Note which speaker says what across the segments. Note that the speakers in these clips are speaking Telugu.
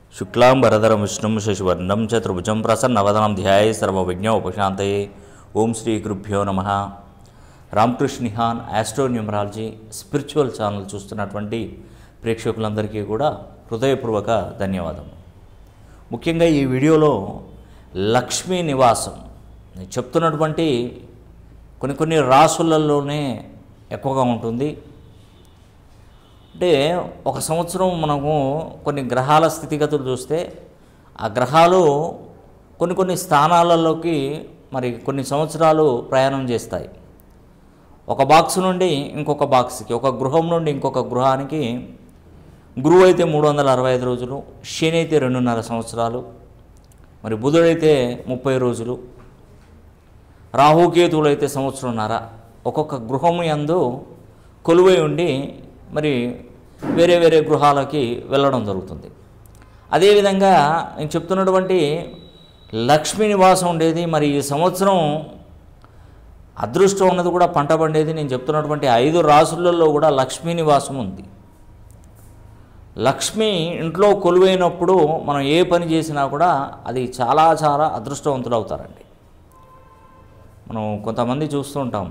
Speaker 1: శుక్లాం వరదరం విష్ణుం శశివర్ణం చతుర్భుజం ప్రసన్నవదనం ధ్యాయ సర్వవిజ్ఞ ఉపశాంతయే ఓం శ్రీ గురుభ్యో నమ Ramakrishna Nihan astro numerology spiritual channel చూస్తున్నటువంటి ప్రేక్షకులందరికీ కూడా హృదయపూర్వక ధన్యవాదం ముఖ్యంగా ఈ వీడియోలో లక్ష్మీ నివాసం నేను చెప్తున్నటువంటి కొన్ని కొన్ని రాసులలోనే ఎక్కువగా ఉంటుంది అంటే ఒక సంవత్సరం మనము కొన్ని గ్రహాల స్థితిగతులు చూస్తే ఆ గ్రహాలు కొన్ని కొన్ని స్థానాలలోకి మరి కొన్ని సంవత్సరాలు ప్రయాణం చేస్తాయి ఒక బాక్స్ నుండి ఇంకొక బాక్స్కి ఒక గృహం నుండి ఇంకొక గృహానికి గురువు అయితే మూడు వందల అరవై ఐదు రోజులు శని అయితే రెండున్నర సంవత్సరాలు మరి బుధుడైతే ముప్పై రోజులు రాహుకేతువులు అయితే సంవత్సరంన్నర ఒక్కొక్క గృహము యందు కొలువై ఉండి మరి వేరే వేరే గృహాలకి వెళ్ళడం జరుగుతుంది అదేవిధంగా నేను చెప్తున్నటువంటి లక్ష్మీ నివాసం ఉండేది మరి ఈ సంవత్సరం అదృష్టం ఉన్నది కూడా పంట పండేది నేను చెప్తున్నటువంటి ఐదు రాసులలో కూడా లక్ష్మీ నివాసం ఉంది లక్ష్మి ఇంట్లో కొలువైనప్పుడు మనం ఏ పని చేసినా కూడా అది చాలా చాలా అదృష్టవంతులు అవుతారండి మనం కొంతమంది చూస్తూ ఉంటాం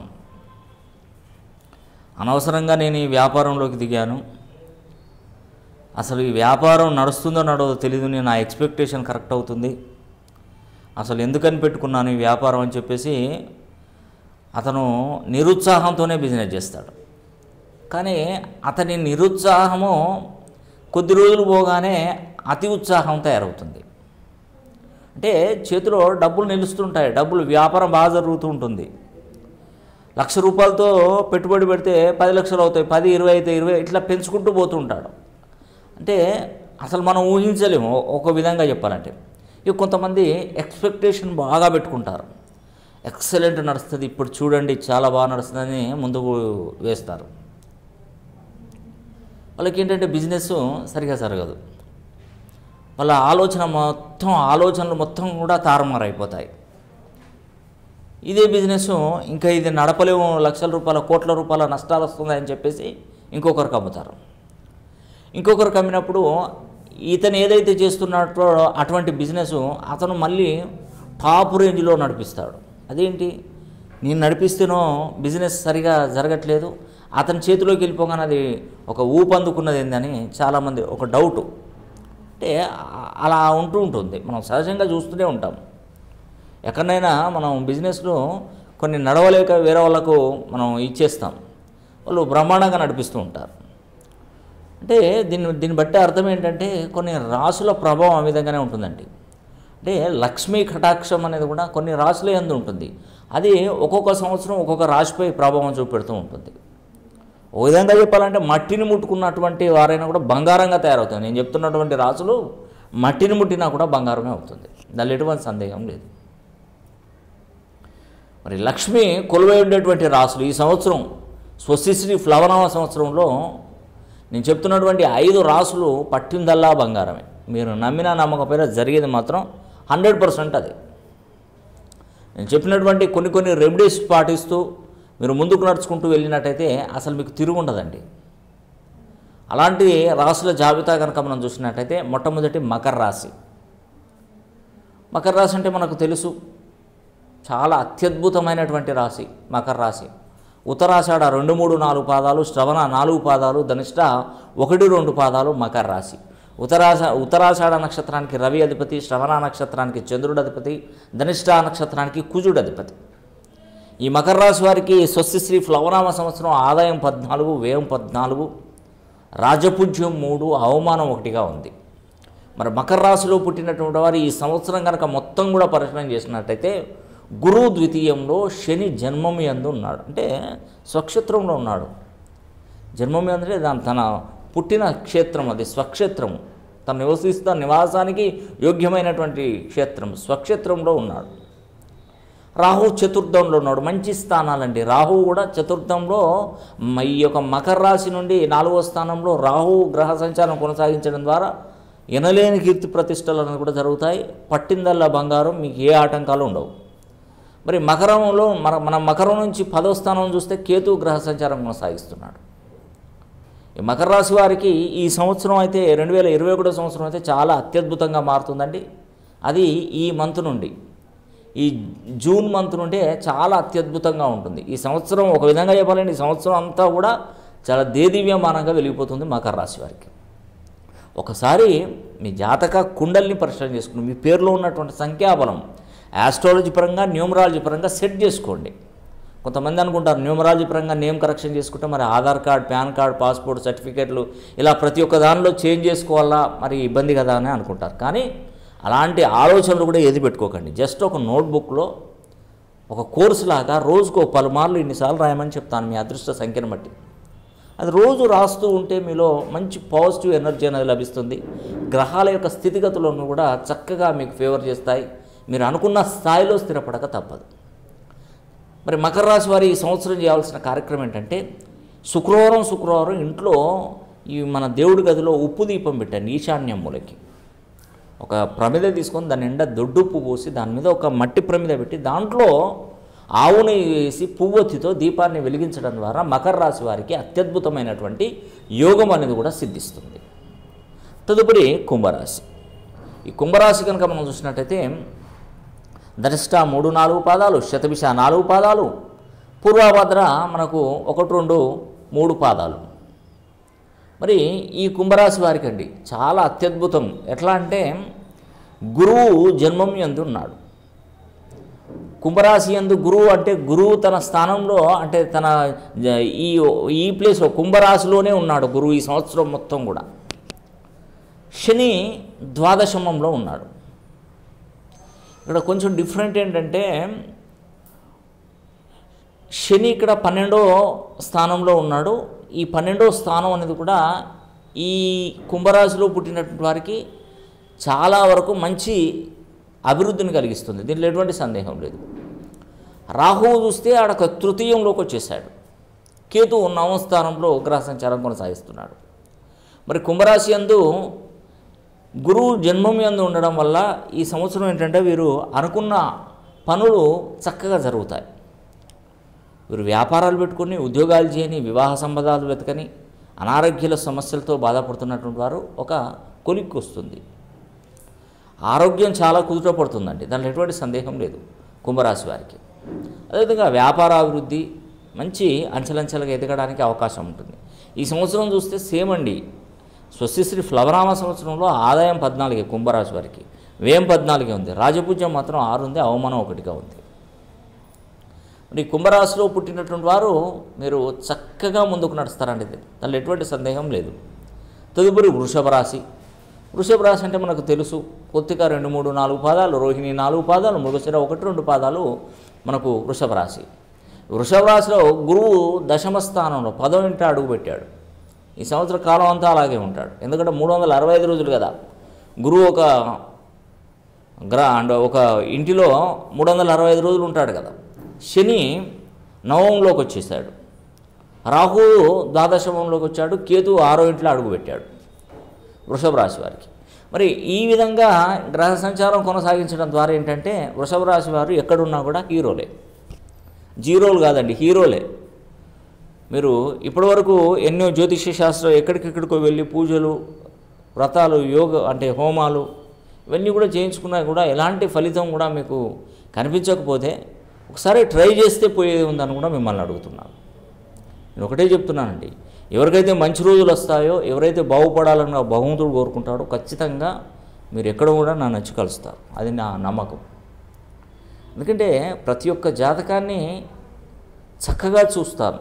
Speaker 1: అనవసరంగా నేను ఈ వ్యాపారంలోకి దిగాను అసలు ఈ వ్యాపారం నడుస్తుందో నడవదో తెలియదు నేను నా ఎక్స్పెక్టేషన్ కరెక్ట్ అవుతుంది అసలు ఎందుకని పెట్టుకున్నాను ఈ వ్యాపారం అని చెప్పేసి అతను నిరుత్సాహంతోనే బిజినెస్ చేస్తాడు కానీ అతని నిరుత్సాహము కొద్ది రోజులు పోగానే అతి ఉత్సాహం తయారవుతుంది అంటే చేతిలో డబ్బులు నిలుస్తుంటాయి డబ్బులు వ్యాపారం బాగా జరుగుతూ ఉంటుంది లక్ష రూపాయలతో పెట్టుబడి పెడితే పది లక్షలు అవుతాయి పది ఇరవై అయితే ఇరవై ఇట్లా పెంచుకుంటూ పోతూ ఉంటాడు అంటే అసలు మనం ఊహించలేము ఒక విధంగా చెప్పాలంటే ఇక కొంతమంది ఎక్స్పెక్టేషన్ బాగా పెట్టుకుంటారు ఎక్సలెంట్ నడుస్తుంది ఇప్పుడు చూడండి చాలా బాగా నడుస్తుందని ముందుకు వేస్తారు వాళ్ళకి ఏంటంటే బిజినెస్ సరిగా జరగదు వాళ్ళ ఆలోచన మొత్తం ఆలోచనలు మొత్తం కూడా తారుమారైపోతాయి ఇదే బిజినెస్ ఇంకా ఇది నడపలేము లక్షల రూపాయల కోట్ల రూపాయల నష్టాలు వస్తుందని చెప్పేసి ఇంకొకరికి అమ్ముతారు ఇంకొకరికి అమ్మినప్పుడు ఇతను ఏదైతే చేస్తున్నట్టో అటువంటి బిజినెస్ అతను మళ్ళీ టాప్ రేంజ్లో నడిపిస్తాడు అదేంటి నేను నడిపిస్తేనో బిజినెస్ సరిగా జరగట్లేదు అతని చేతిలోకి వెళ్ళిపోగానే అది ఒక ఊపందుకున్నది ఏందని చాలామంది ఒక డౌట్ అంటే ఆ- అలా ఉంటూ ఉంటుంది మనం సహజంగా చూస్తూనే ఉంటాం ఎక్కడైనా మనం బిజినెస్లో కొన్ని నడవలేక వేరే వాళ్ళకు మనం ఇచ్చేస్తాం వాళ్ళు బ్రహ్మాండంగా నడిపిస్తూ ఉంటారు అంటే దీన్ని దీన్ని బట్టి అర్థం ఏంటంటే కొన్ని రాసుల ప్రభావం ఆ విధంగానే ఉంటుందండి అంటే లక్ష్మీ కటాక్షం అనేది కూడా కొన్ని రాసుల ఎందు ఉంటుంది అది ఒక్కొక్క సంవత్సరం ఒక్కొక్క రాశిపై ప్రభావం చూపెడుతూ ఉంటుంది ఓ విధంగా చెప్పాలంటే మట్టిని ముట్టుకున్నటువంటి వారైనా కూడా బంగారంగా తయారవుతుంది నేను చెప్తున్నటువంటి రాసులు మట్టిని ముట్టినా కూడా బంగారమే అవుతుంది దానిలో ఎటువంటి సందేహం లేదు మరి లక్ష్మి కొలువై ఉండేటువంటి రాసులు ఈ సంవత్సరం స్వస్తిశ్రీ ఫ్లవనామ సంవత్సరంలో నేను చెప్తున్నటువంటి ఐదు రాసులు పట్టిందల్లా బంగారమే మీరు నమ్మినా నమ్మకపోయినా జరిగేది మాత్రం హండ్రెడ్ పర్సెంట్ అది నేను చెప్పినటువంటి కొన్ని కొన్ని రెమెడీస్ పాటిస్తూ మీరు ముందుకు నడుచుకుంటూ వెళ్ళినట్టయితే అసలు మీకు తిరుగు ఉండదండి అలాంటి రాసుల జాబితా కనుక మనం చూసినట్టయితే మొట్టమొదటి మకర రాశి మకర రాశి అంటే మనకు తెలుసు చాలా అత్యద్భుతమైనటువంటి రాశి మకర రాశి ఉత్తరాషాఢ రెండు మూడు నాలుగు పాదాలు శ్రవణ నాలుగు పాదాలు ధనిష్ట ఒకటి రెండు పాదాలు మకర రాశి ఉత్తరాష ఉత్తరాషాఢ నక్షత్రానికి రవి అధిపతి శ్రవణ నక్షత్రానికి చంద్రుడు అధిపతి ధనిష్ట నక్షత్రానికి కుజుడు అధిపతి ఈ మకర రాశి వారికి స్వస్తిశ్రీ ఫ్లవనామ సంవత్సరం ఆదాయం పద్నాలుగు వ్యయం పద్నాలుగు రాజపూజ్యం మూడు అవమానం ఒకటిగా ఉంది మరి మకర రాశిలో పుట్టినటువంటి వారు ఈ సంవత్సరం కనుక మొత్తం కూడా పరిశీలన చేసినట్టయితే గురువు ద్వితీయంలో శని జన్మం యందు ఉన్నాడు అంటే స్వక్షేత్రంలో ఉన్నాడు జన్మం అంటే దాని తన పుట్టిన క్షేత్రం అది స్వక్షేత్రము తను నివసిస్తున్న నివాసానికి యోగ్యమైనటువంటి క్షేత్రం స్వక్షేత్రంలో ఉన్నాడు రాహు చతుర్థంలో ఉన్నాడు మంచి స్థానాలండి రాహు కూడా చతుర్థంలో మ- ఈ యొక్క మకర రాశి నుండి నాలుగో స్థానంలో రాహు గ్రహ సంచారం కొనసాగించడం ద్వారా ఎనలేని కీర్తి ప్రతిష్టలు అనేది కూడా జరుగుతాయి పట్టిందల్లా బంగారం మీకు ఏ ఆటంకాలు ఉండవు మరి మకరంలో మన మన మకరం నుంచి పదో స్థానం చూస్తే కేతు గ్రహ సంచారం కొనసాగిస్తున్నాడు ఈ మకర రాశి వారికి ఈ సంవత్సరం అయితే రెండు వేల ఇరవై ఒకటో సంవత్సరం అయితే చాలా అత్యద్భుతంగా మారుతుందండి అది ఈ మంత్ నుండి ఈ జూన్ మంత్ నుండే చాలా అత్యద్భుతంగా ఉంటుంది ఈ సంవత్సరం ఒక విధంగా చెప్పాలంటే ఈ సంవత్సరం అంతా కూడా చాలా దేదీవ్యమానంగా వెలిగిపోతుంది మకర రాశి వారికి ఒకసారి మీ జాతక కుండల్ని పరిశీలన చేసుకుని మీ పేరులో ఉన్నటువంటి సంఖ్యాబలం ఆస్ట్రాలజీ పరంగా న్యూమరాలజీ పరంగా సెట్ చేసుకోండి కొంతమంది అనుకుంటారు న్యూమరాలజీ పరంగా నేమ్ కరెక్షన్ చేసుకుంటే మరి Aadhaar card PAN card passport సర్టిఫికేట్లు ఇలా ప్రతి ఒక్క దానిలో చేంజ్ చేసుకోవాలా మరి ఇబ్బంది కదా అని అనుకుంటారు కానీ అలాంటి ఆలోచనలు కూడా ఏది పెట్టుకోకండి జస్ట్ ఒక నోట్బుక్లో ఒక కోర్సు లాగా రోజుకు ఒక పలుమార్లు ఇన్నిసార్లు రాయమని చెప్తాను మీ అదృష్ట సంఖ్యను బట్టి అది రోజు రాస్తూ ఉంటే మీలో మంచి పాజిటివ్ ఎనర్జీ అనేది లభిస్తుంది గ్రహాల యొక్క స్థితిగతులను కూడా చక్కగా మీకు ఫేవర్ చేస్తాయి మీరు అనుకున్న స్థాయిలో స్థిరపడక తప్పదు మరి మకర రాశి వారి ఈ సంవత్సరం చేయాల్సిన కార్యక్రమం ఏంటంటే శుక్రవారం శుక్రవారం ఇంట్లో ఈ మన దేవుడి గదిలో ఉప్పు దీపం పెట్టండి ఈశాన్యం మూలకి ఒక ప్రమిద తీసుకొని దాని నిండా దొడ్డుప్పు పోసి దాని మీద ఒక మట్టి ప్రమిద పెట్టి దాంట్లో ఆవు నెయ్యి వేసి పువ్వొత్తితో దీపాన్ని వెలిగించడం ద్వారా మకర రాశి వారికి అత్యద్భుతమైనటువంటి యోగం అనేది కూడా సిద్ధిస్తుంది తదుపరి కుంభరాశి ఈ కుంభరాశి కనుక మనం చూసినట్టయితే ధనిష్ట మూడు నాలుగు పాదాలు శతభిష నాలుగు పాదాలు పూర్వభద్ర మనకు ఒకటి రెండు మూడు పాదాలు మరి ఈ కుంభరాశి వారికి అండి చాలా అత్యద్భుతం ఎట్లా అంటే గురువు జన్మం ఎందు ఉన్నాడు కుంభరాశి ఎందు గురువు అంటే గురువు తన స్థానంలో అంటే తన జ- ఈ ఈ ప్లేస్లో కుంభరాశిలోనే ఉన్నాడు గురువు ఈ సంవత్సరం మొత్తం కూడా శని ద్వాదశమంలో ఉన్నాడు ఇక్కడ కొంచెం డిఫరెంట్ ఏంటంటే శని ఇక్కడ పన్నెండో స్థానంలో ఉన్నాడు ఈ పన్నెండో స్థానం అనేది కూడా ఈ కుంభరాశిలో పుట్టినటువంటి వారికి చాలా వరకు మంచి అభివృద్ధిని కలిగిస్తుంది దీంట్లో ఎటువంటి సందేహం లేదు రాహువు చూస్తే ఆడొక తృతీయంలోకి వచ్చేసాడు కేతు నవమ స్థానంలో గ్రహ సంచారం కొనసాగిస్తున్నాడు మరి కుంభరాశి యందు గురువు జన్మం యందు ఉండడం వల్ల ఈ సంవత్సరం ఏంటంటే వీరు అనుకున్న పనులు చక్కగా జరుగుతాయి వీరు వ్యాపారాలు పెట్టుకొని ఉద్యోగాలు చేయని వివాహ సంబంధాలు వెతకని అనారోగ్యాల సమస్యలతో బాధపడుతున్నటువంటి వారు ఒక కొలిక్కి వస్తుంది ఆరోగ్యం చాలా కుదుట పడుతుందండి దాంట్లో ఎటువంటి సందేహం లేదు కుంభరాశి వారికి అదేవిధంగా వ్యాపార అభివృద్ధి మంచి అంచెలంచెలుగా ఎదగడానికి అవకాశం ఉంటుంది ఈ సంవత్సరం చూస్తే సేమ్ అండి స్వస్తిశ్రీ ఫ్లవరామ సంవత్సరంలో ఆదాయం పద్నాలుగే కుంభరాశి వారికి వ్యయం పద్నాలుగే ఉంది రాజపూజ్యం మాత్రం ఆరు ఉంది అవమానం ఒకటిగా ఉంది మరి ఈ కుంభరాశిలో పుట్టినటువంటి వారు మీరు చక్కగా ముందుకు నడుస్తారండి ఇది దానిలో ఎటువంటి సందేహం లేదు తదుపరి వృషభ రాశి వృషభ రాశి అంటే మనకు తెలుసు కొత్తిక రెండు మూడు నాలుగు పాదాలు రోహిణి నాలుగు పాదాలు మృగశిర ఒకటి రెండు పాదాలు మనకు వృషభ రాశి వృషభ రాశిలో గురువు దశమ స్థానంలో పదో ఇంట అడుగు పెట్టాడు ఈ సంవత్సర కాలం అంతా అలాగే ఉంటాడు ఎందుకంటే మూడు వందల అరవై ఐదు రోజులు కదా గురువు ఒక గ్రా అండ్ ఒక ఇంటిలో మూడు వందల అరవై ఐదు రోజులు ఉంటాడు కదా శని నవమంలోకి వచ్చేసాడు రాహువు ద్వాదశమంలోకి వచ్చాడు కేతు ఆరో ఇంట్లో అడుగుపెట్టాడు వృషభ రాశి వారికి మరి ఈ విధంగా గ్రహ సంచారం కొనసాగించడం ద్వారా ఏంటంటే వృషభ రాశి వారు ఎక్కడున్నా కూడా హీరోలే జీరోలు కాదండి హీరోలే మీరు ఇప్పటివరకు ఎన్నో జ్యోతిష్య శాస్త్రం ఎక్కడికెక్కడికో వెళ్ళి పూజలు వ్రతాలు యోగ అంటే హోమాలు ఇవన్నీ కూడా చేయించుకున్నా కూడా ఎలాంటి ఫలితం కూడా మీకు కనిపించకపోతే ఒకసారి ట్రై చేస్తే పోయేది ఉందని కూడా మిమ్మల్ని అడుగుతున్నాను నేను ఒకటే చెప్తున్నానండి ఎవరికైతే మంచి రోజులు వస్తాయో ఎవరైతే బాగుపడాలని ఆ భగవంతుడు కోరుకుంటాడో ఖచ్చితంగా మీరు ఎక్కడ కూడా నా నచ్చి కలుస్తారు అది నా నమ్మకం ఎందుకంటే ప్రతి ఒక్క జాతకాన్ని చక్కగా చూస్తాను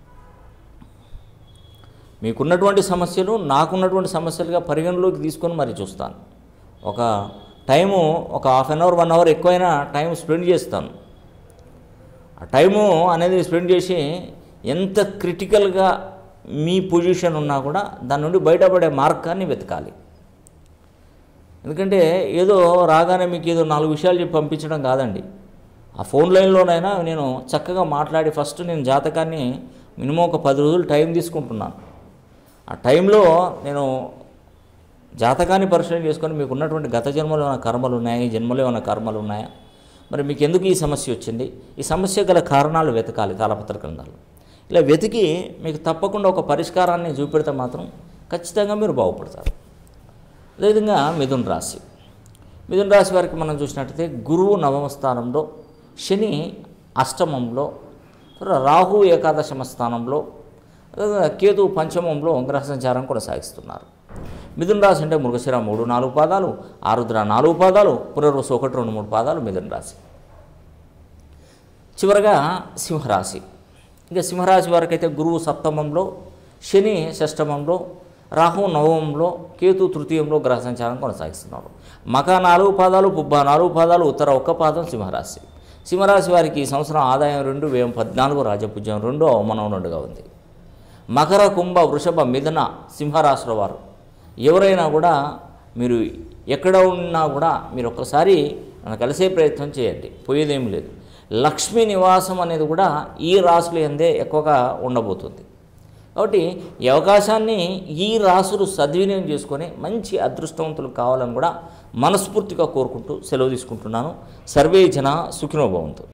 Speaker 1: మీకున్నటువంటి సమస్యలు నాకున్నటువంటి సమస్యలుగా పరిగణలోకి తీసుకొని మరి చూస్తాను ఒక టైము ఒక half an hour one hour ఎక్కువైనా టైం స్పెండ్ చేస్తాను ఆ టైము అనేది స్పెండ్ చేసి ఎంత క్రిటికల్గా మీ పొజిషన్ ఉన్నా కూడా దాని నుండి బయటపడే మార్గాన్ని వెతకాలి ఎందుకంటే ఏదో రాగానే మీకు ఏదో నాలుగు విషయాలు చెప్పి పంపించడం కాదండి ఆ ఫోన్ లైన్లోనైనా నేను చక్కగా మాట్లాడి ఫస్ట్ నేను జాతకాన్ని మినిమం ఒక పది రోజులు టైం తీసుకుంటున్నాను ఆ టైంలో నేను జాతకాన్ని పరిశీలన చేసుకొని మీకు ఉన్నటువంటి గత జన్మలో ఏమైనా కర్మలు ఉన్నాయా ఈ జన్మలో ఏమైనా కర్మలు ఉన్నాయా మరి మీకు ఎందుకు ఈ సమస్య వచ్చింది ఈ సమస్య గల కారణాలు వెతకాలి తాళపత్ర గ్రంథాలు ఇలా వెతికి మీకు తప్పకుండా ఒక పరిష్కారాన్ని చూపెడితే మాత్రం ఖచ్చితంగా మీరు బాగుపడతారు అదేవిధంగా మిథున్ రాశి మిథున రాశి వారికి మనం చూసినట్టయితే గురువు నవమ స్థానంలో శని అష్టమంలో తర్వాత రాహు ఏకాదశమ స్థానంలో అదేవిధంగా కేతు పంచమంలో గ్రహ సంచారం కొనసాగిస్తున్నారు మిథున రాశి అంటే మృగశిర మూడు నాలుగు పాదాలు ఆరుద్ర నాలుగు పాదాలు పునర్వసు ఒకటి రెండు మూడు పాదాలు మిథున రాశి చివరగా సింహరాశి ఇంకా సింహరాశి వారికి అయితే గురువు సప్తమంలో శని షష్టమంలో రాహు నవమంలో కేతు తృతీయంలో గ్రహ సంచారం కొనసాగిస్తున్నారు మక నాలుగు పాదాలు పుబ్బ నాలుగు పాదాలు ఉత్తర ఒక్క పాదం సింహరాశి సింహరాశి వారికి ఈ సంవత్సరం ఆదాయం రెండు వ్యయం పద్నాలుగు రాజపూజ్యం రెండు అవమానం రెండుగా ఉంది మకర కుంభ వృషభ మిథున సింహరాశుల వారు ఎవరైనా కూడా మీరు ఎక్కడ ఉన్నా కూడా మీరు ఒక్కసారి నన్ను కలిసే ప్రయత్నం చేయండి పోయేదేమీ లేదు లక్ష్మీ నివాసం అనేది కూడా ఈ రాశులు ఎందే ఎక్కువగా ఉండబోతుంది కాబట్టి ఈ అవకాశాన్ని ఈ రాసులు సద్వినియోగం చేసుకొని మంచి అదృష్టవంతులు కావాలని కూడా మనస్ఫూర్తిగా కోరుకుంటూ సెలవు తీసుకుంటున్నాను సర్వే జన సుఖినోభవంతు